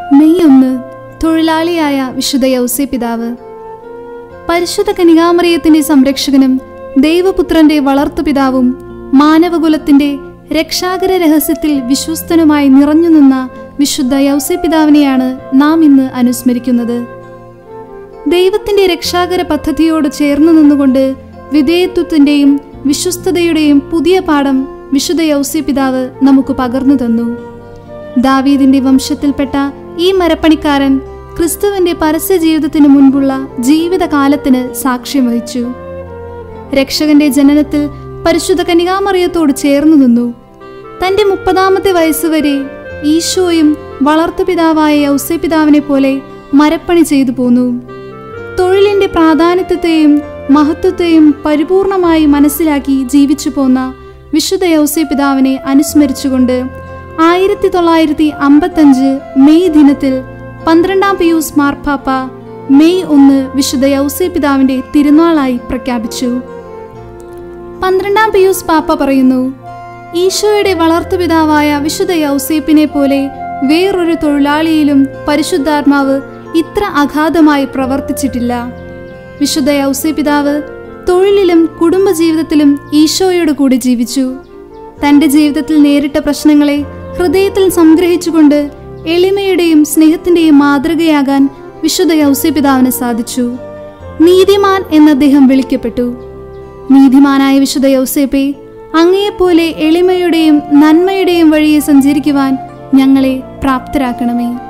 May ഒന്ന് തൊഴിലാളിയായ വിശുദ്ധ യൗസേ പിതാവ് പരിശുദ്ധ കനികാമറിയത്തിന്റെ സംരക്ഷകനും ദൈവപുത്രന്റെ വളർത്തുപിതാവും മാനവകുലത്തിന്റെ രക്ഷാകര രഹസ്യത്തിൽ വിശ്വസ്തനുമായി നിറഞ്ഞുനിന്ന വിശുദ്ധ യൗസേ പിതാവിനെയാണ് നാം ഇന്ന് അനുസ്മരിക്കുന്നത് ദൈവത്തിന്റെ രക്ഷാകര പദ്ധതിയോട് ചേർന്ന് നിന്നുകൊണ്ട് വിധേയത്വത്തിന്റെയും വിശ്വസ്തതയുടെയും പുതിയ പാഠം വിശുദ്ധ യൗസേ പിതാവ് നമുക്ക് പകർന്നു തന്നു ദാവീദിന്റെ വംശത്തിൽപ്പെട്ട ഈ മരപ്പണിക്കാരൻ ക്രിസ്തുവിന്റെ പരസ്യ ജീവിതത്തിന് മുൻപുള്ള ജീവിതകാലത്തിന് സാക്ഷ്യം വഹിച്ചു രക്ഷകന്റെ ജനനത്തിൽ പരിശുദ്ധ കനികാമറിയത്തോട് ചേർന്നു നിന്നു തന്റെ മുപ്പതാമത്തെ വയസ്സുവരെ ഈശോയും വളർത്തുപിതാവായ യൗസേപിതാവിനെ പോലെ മരപ്പണി ചെയ്തു പോന്നു തൊഴിലിന്റെ പ്രാധാന്യത്തെയും മഹത്വത്തെയും പരിപൂർണമായി മനസ്സിലാക്കി ജീവിച്ചു പോന്ന വിശുദ്ധ യൗസേ പിതാവിനെ അനുസ്മരിച്ചുകൊണ്ട് ആയിരത്തി തൊള്ളായിരത്തി അമ്പത്തഞ്ച് മെയ് ദിനത്തിൽ പന്ത്രണ്ടാം പിയൂസ് മാർപ്പാപ്പ മെയ് ഒന്ന് വിശുദ്ധ യൗസേ പിതാവിന്റെ തിരുനാളായി പ്രഖ്യാപിച്ചു പന്ത്രണ്ടാം പിയൂസ് പാപ്പ പറയുന്നു ഈശോയുടെ വളർത്തുപിതാവായ വിശുദ്ധ യൗസേപ്പിനെ പോലെ വേറൊരു തൊഴിലാളിയിലും പരിശുദ്ധാത്മാവ് ഇത്ര അഗാധമായി പ്രവർത്തിച്ചിട്ടില്ല വിശുദ്ധ യൗസേ പിതാവ് തൊഴിലിലും കുടുംബജീവിതത്തിലും ഈശോയോട് കൂടി ജീവിച്ചു തന്റെ ജീവിതത്തിൽ നേരിട്ട പ്രശ്നങ്ങളെ ഹൃദയത്തിൽ സംഗ്രഹിച്ചുകൊണ്ട് എളിമയുടെയും സ്നേഹത്തിന്റെയും മാതൃകയാകാൻ വിശുദ്ധ യൗസേ പിതാവിന് സാധിച്ചു നീതിമാൻ എന്ന് അദ്ദേഹം വിളിക്കപ്പെട്ടു നീതിമാനായ വിശുദ്ധ യൗസേപ്പെ അങ്ങയെപ്പോലെ എളിമയുടെയും നന്മയുടെയും വഴിയെ സഞ്ചരിക്കുവാൻ ഞങ്ങളെ പ്രാപ്തരാക്കണമേ